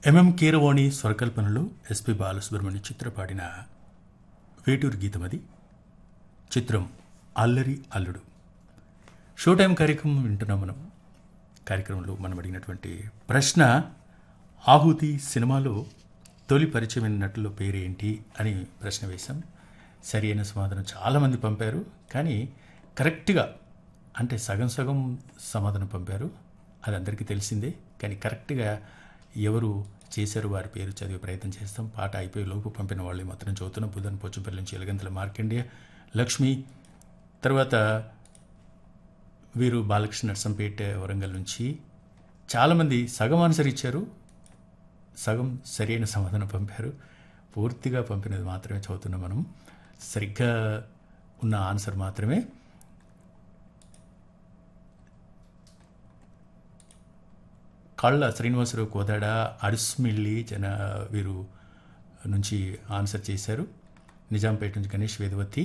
MM Keeravani స్వరకల్పనలో SP Balasubrahmanya Chitra పాడిన వేటూరు గీతం అది చిత్రం అల్లరి అల్లుడు షో టైం కార్యక్రమం వింటున్నాం మనం కార్యక్రమంలో మనం అడిగినటువంటి ప్రశ్న ఆహుతి సినిమాలో తొలి పరిచయమైన నటుల పేరేంటి అని ప్రశ్న వేశాం సరి అయిన సమాధానం చాలామంది పంపారు కానీ కరెక్ట్గా అంటే సగం సగం సమాధానం పంపారు అది అందరికీ తెలిసిందే కానీ కరెక్ట్గా ఎవరు చేశారు వారి పేరు చదివే ప్రయత్నం చేస్తాం పాట అయిపోయే లోపు పంపిన వాళ్ళు మాత్రం చదువుతున్నాం బుధన్ పోచంపల్లి నుంచి ఎలగంతల మార్కండేయ లక్ష్మి తర్వాత వీరు బాలకృష్ణ నర్సంపేట వరంగల్ నుంచి చాలామంది సగం ఆన్సర్ ఇచ్చారు సగం సరైన సమాధానం పంపారు పూర్తిగా పంపినది మాత్రమే చదువుతున్నాం మనం సరిగ్గా ఉన్న ఆన్సర్ మాత్రమే కళ్ళ శ్రీనివాసరావు కోదాడ అరుస్మిళ్ళి జన వీరు నుంచి ఆన్సర్ చేశారు నిజాంపేట నుంచి గణేష్ వేదవతి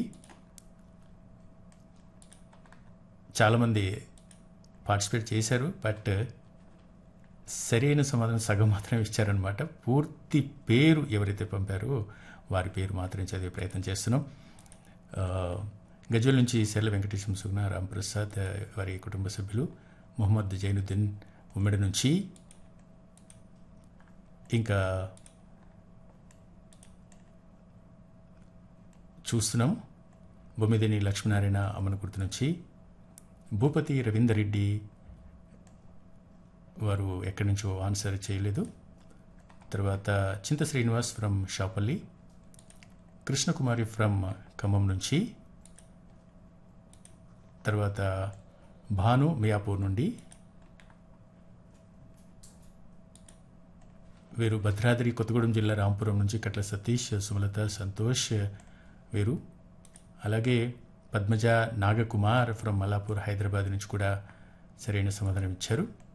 చాలామంది పార్టిసిపేట్ చేశారు బట్ సరైన సమాధానం సగం మాత్రమే ఇచ్చారనమాట పూర్తి పేరు ఎవరైతే పంపారో వారి పేరు మాత్రమే చదివే ప్రయత్నం చేస్తున్నాం ఆ, గజ్వల్ నుంచి సెర్ల వెంకటేశ్వర సుగుణ రాంప్రసాద్ ఆ, వారి కుటుంబ సభ్యులు మొహమ్మద్ జైనుద్దీన్ ఉమ్మడి నుంచి ఇంకా చూస్తున్నాం బొమ్మిదేని లక్ష్మీనారాయణ అమ్మనకుర్తి నుంచి భూపతి రవీందర్ రెడ్డి వారు ఎక్కడి నుంచో ఆన్సర్ చేయలేదు తర్వాత చింత శ్రీనివాస్ ఫ్రమ్ షాపల్లి కృష్ణకుమారి ఫ్రమ్ ఖమ్మం నుంచి తర్వాత భాను మియాపూర్ నుండి వీరు భద్రాద్రి కొత్తగూడెం జిల్లా రాంపురం నుంచి కట్ల సతీష్ సుమలత సంతోష్ వీరు అలాగే పద్మజ నాగకుమార్ ఫ్రమ్ మలాపూర్ హైదరాబాద్ నుంచి కూడా సరైన సమాధానం ఇచ్చారు